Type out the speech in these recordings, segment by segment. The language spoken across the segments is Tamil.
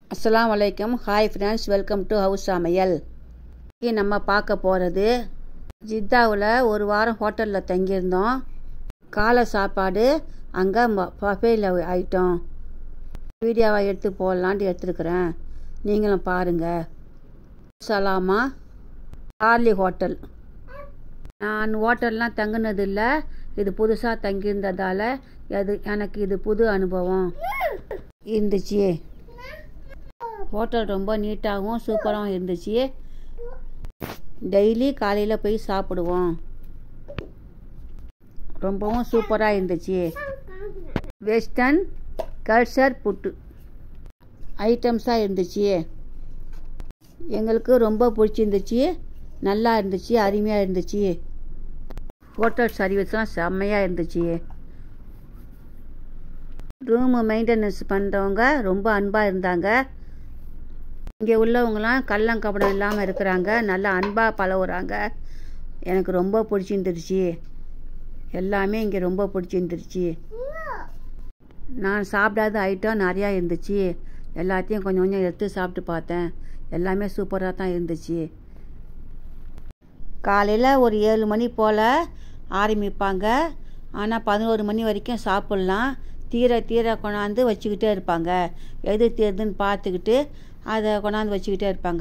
அஸ்ஸலாமு அலைக்கும் hi friends welcome to house சமையல் இன்னைக்கு நம்ம பார்க்க போகிறது ஜித்தாவில் ஒரு வாரம் ஹோட்டலில் தங்கியிருந்தோம் காலை சாப்பாடு அங்கே பஃபேயில் ஐட்டம் வீடியோவை எடுத்து போடலான்ட்டு எடுத்துருக்குறேன் நீங்களும் பாருங்கள் சலாமா ஆர்லி ஹோட்டல் நான் ஹோட்டல்லாம் தங்கினது இல்லை இது புதுசாக தங்கியிருந்ததால் அது எனக்கு இது புது அனுபவம் இருந்துச்சு ஹோட்டல் ரொம்ப நீட்டாகவும் சூப்பராகவும் இருந்துச்சு டெய்லி காலையில் போய் சாப்பிடுவோம் ரொம்பவும் சூப்பராக இருந்துச்சு வெஸ்டர்ன் கல்ச்சர் புட்டு ஐட்டம்ஸாக இருந்துச்சு எங்களுக்கு ரொம்ப பிடிச்சிருந்துச்சு நல்லா இருந்துச்சு அருமையாக இருந்துச்சு ஹோட்டல் சர்வீஸ்லாம் செம்மையாக இருந்துச்சு ரூமு மெயின்டெனன்ஸ் பண்ணுறவங்க ரொம்ப அன்பாக இருந்தாங்க இங்கே உள்ளவங்களாம் கள்ளங்கபடம் இல்லாமல் இருக்கிறாங்க நல்லா அன்பாக பழகுறாங்க எனக்கு ரொம்ப பிடிச்சிருந்துருச்சு எல்லாமே இங்கே ரொம்ப பிடிச்சிருந்துருச்சு நான் சாப்பிடாத ஐட்டம் நிறையா இருந்துச்சு எல்லாத்தையும் கொஞ்சம் கொஞ்சம் எடுத்து சாப்பிட்டு பார்த்தேன் எல்லாமே சூப்பராக தான் இருந்துச்சு காலையில் ஒரு ஏழு மணி போல் ஆரம்பிப்பாங்க ஆனால் பதினோரு மணி வரைக்கும் சாப்பிட்லாம் தீர தீர கொண்டாந்து வச்சுக்கிட்டே இருப்பாங்க எது தீருதுன்னு பார்த்துக்கிட்டு அதை கொண்டாந்து வச்சுக்கிட்டே இருப்பாங்க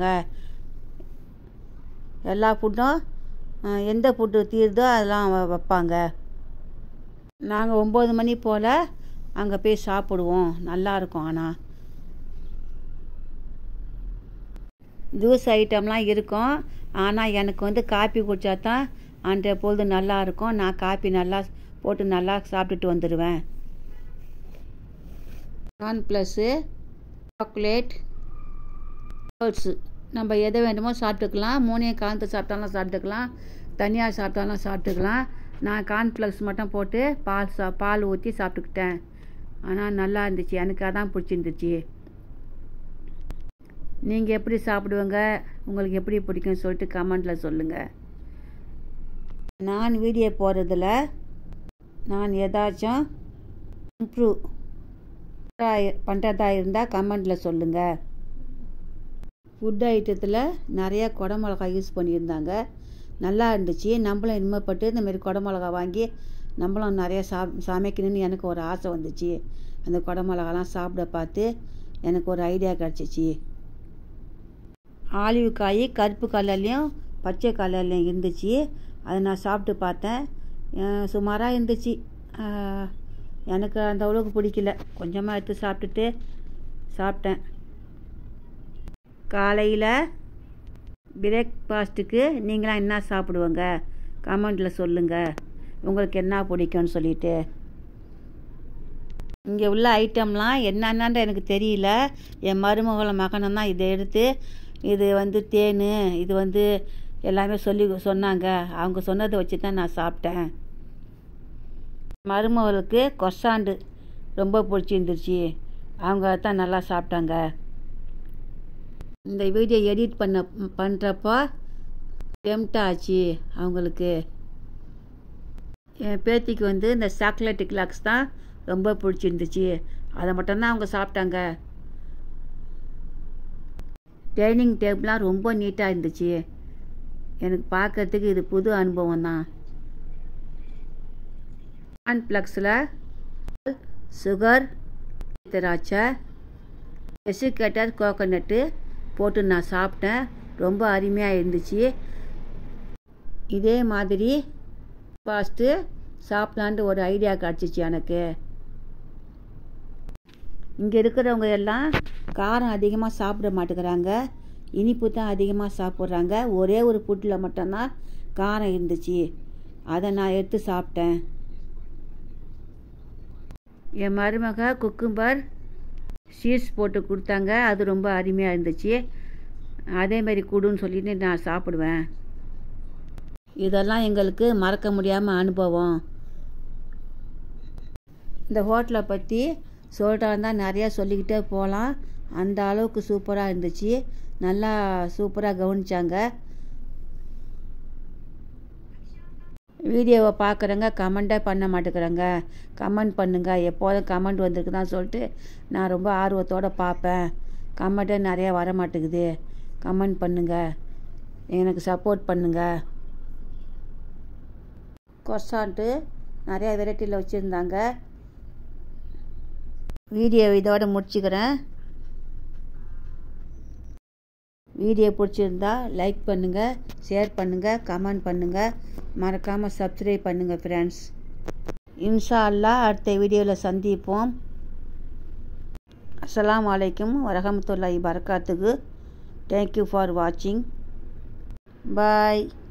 எல்லா ஃபுட்டும் எந்த ஃபுட்டு தீருதோ அதெல்லாம் வைப்பாங்க நாங்கள் ஒம்பது மணி போல் அங்கே போய் சாப்பிடுவோம் நல்லாயிருக்கும் ஆனால் ஜூஸ் ஐட்டம்லாம் இருக்கும் ஆனால் எனக்கு வந்து காப்பி குடித்தா தான் அந்த பொழுது நல்லா இருக்கும் நான் காப்பி நல்லா போட்டு நல்லா சாப்பிட்டுட்டு வந்துடுவேன் கார்ன் ப்ளஸ்ஸு சாக்லேட் ஓட்ஸு நம்ம எதை வேண்டுமோ சாப்பிட்டுக்கலாம் மூணையும் கலந்து சாப்பிட்டாலும் சாப்பிட்டுக்கலாம் தனியாக சாப்பிட்டாலும் சாப்பிட்டுக்கலாம் நான் கார்ன்ஃப்ளக்ஸ் மட்டும் போட்டு பால் சா பால் ஊற்றி சாப்பிட்டுக்கிட்டேன் ஆனால் நல்லா இருந்துச்சு எனக்கு அதான் பிடிச்சிருந்துச்சு நீங்கள் எப்படி சாப்பிடுவீங்க உங்களுக்கு எப்படி பிடிக்கும்னு சொல்லிட்டு கமெண்டில் சொல்லுங்கள் நான் வீடியோ போடுறதில் நான் ஏதாச்சும் இம்ப்ரூவ் பண்ணுறதா இருந்தால் கமெண்டில் சொல்லுங்கள் ஃபுட் ஐட்டத்தில் நிறையா குடமிளகா யூஸ் பண்ணியிருந்தாங்க நல்லா இருந்துச்சு நம்மளும் இனிமேப்பட்டு இந்தமாரி குடமிளகா வாங்கி நம்மளும் நிறையா சாப் சமைக்கணும்னு எனக்கு ஒரு ஆசை வந்துச்சு அந்த குடமிளகாலாம் சாப்பிட பார்த்து எனக்கு ஒரு ஐடியா கிடச்சிச்சு ஆலிவ் காய் கருப்பு கலர்லேயும் பச்சை கலர்லேயும் இருந்துச்சு அதை நான் சாப்பிட்டு பார்த்தேன் சுமாராக இருந்துச்சு எனக்கு அந்த அளவுக்கு பிடிக்கல கொஞ்சமாக எடுத்து சாப்பிட்டுட்டு சாப்பிட்டேன் காலையில் பிரேக்ஃபாஸ்ட்டுக்கு நீங்களாம் என்ன சாப்பிடுவோங்க கமெண்டில் சொல்லுங்கள் உங்களுக்கு என்ன பிடிக்கும்னு சொல்லிட்டு இங்கே உள்ள ஐட்டம்லாம் என்னென்னு எனக்கு தெரியல என் மருமகள மகனும் தான் இதை எடுத்து இது வந்து தேன் இது வந்து எல்லாமே சொல்லி சொன்னாங்க அவங்க சொன்னதை வச்சு தான் நான் சாப்பிட்டேன் மருமகளுக்கு கொசாண்டு ரொம்ப பிடிச்சிருந்துருச்சு அவங்க தான் நல்லா சாப்பிட்டாங்க இந்த வீடியோ எடிட் பண்ண பண்ணுறப்போ டெம்ட் ஆச்சு அவங்களுக்கு என் பேத்திக்கு வந்து இந்த சாக்லேட் கிளாக்ஸ் தான் ரொம்ப பிடிச்சிருந்துச்சு அதை மட்டும்தான் அவங்க சாப்பிட்டாங்க டைனிங் டேபிளாக ரொம்ப நீட்டாக இருந்துச்சு எனக்கு பார்க்கறதுக்கு இது புது அனுபவம் தான் கான்ஃப்ளக்ஸில் சுகர் திராட்சை டெசிகேட்டர் கோகோனட்டு போட்டு நான் சாப்பிட்டேன் ரொம்ப அருமையாக இருந்துச்சு இதே மாதிரி ஃபாஸ்ட்டு சாப்பிட்லான்ட்டு ஒரு ஐடியா கிடச்சிச்சு எனக்கு இங்கே இருக்கிறவங்க எல்லாம் காரம் அதிகமாக சாப்பிட மாட்டேங்கிறாங்க இனிப்பு தான் அதிகமாக சாப்பிட்றாங்க ஒரே ஒரு ஃபுட்டில் மட்டும்தான் காரம் இருந்துச்சு அதை நான் எடுத்து சாப்பிட்டேன் என் மருமக குக்கும்பர் சீஸ் போட்டு கொடுத்தாங்க அது ரொம்ப அருமையாக இருந்துச்சு அதேமாரி கொடுன்னு சொல்லிட்டு நான் சாப்பிடுவேன் இதெல்லாம் எங்களுக்கு மறக்க முடியாமல் அனுபவம் இந்த ஹோட்டலை பற்றி சொல்கிறா இருந்தால் நிறையா சொல்லிக்கிட்டே போகலாம் அந்த அளவுக்கு சூப்பராக இருந்துச்சு நல்லா சூப்பராக கவனித்தாங்க வீடியோவை பார்க்குறேங்க கமெண்ட்டே பண்ண மாட்டேங்கிறாங்க கமெண்ட் பண்ணுங்கள் எப்போதும் கமெண்ட் வந்திருக்கு தான் சொல்லிட்டு நான் ரொம்ப ஆர்வத்தோடு பார்ப்பேன் கமெண்ட்டே நிறையா வர மாட்டேங்குது கமெண்ட் பண்ணுங்கள் எனக்கு சப்போர்ட் பண்ணுங்கள் கொசான்ட்டு நிறையா வெரைட்டியில் வச்சுருந்தாங்க வீடியோ இதோட முடிச்சுக்கிறேன் வீடியோ பிடிச்சிருந்தா லைக் பண்ணுங்கள் ஷேர் பண்ணுங்கள் கமெண்ட் பண்ணுங்கள் மறக்காமல் சப்ஸ்கிரைப் பண்ணுங்கள் ஃப்ரெண்ட்ஸ் இன்ஷா அல்லா அடுத்த வீடியோவில் சந்திப்போம் அஸ்ஸலாமு அலைக்கும் வரஹமத்துல்லாஹி வரகாத்துக்கு தேங்க்யூ ஃபார் வாட்சிங் பாய்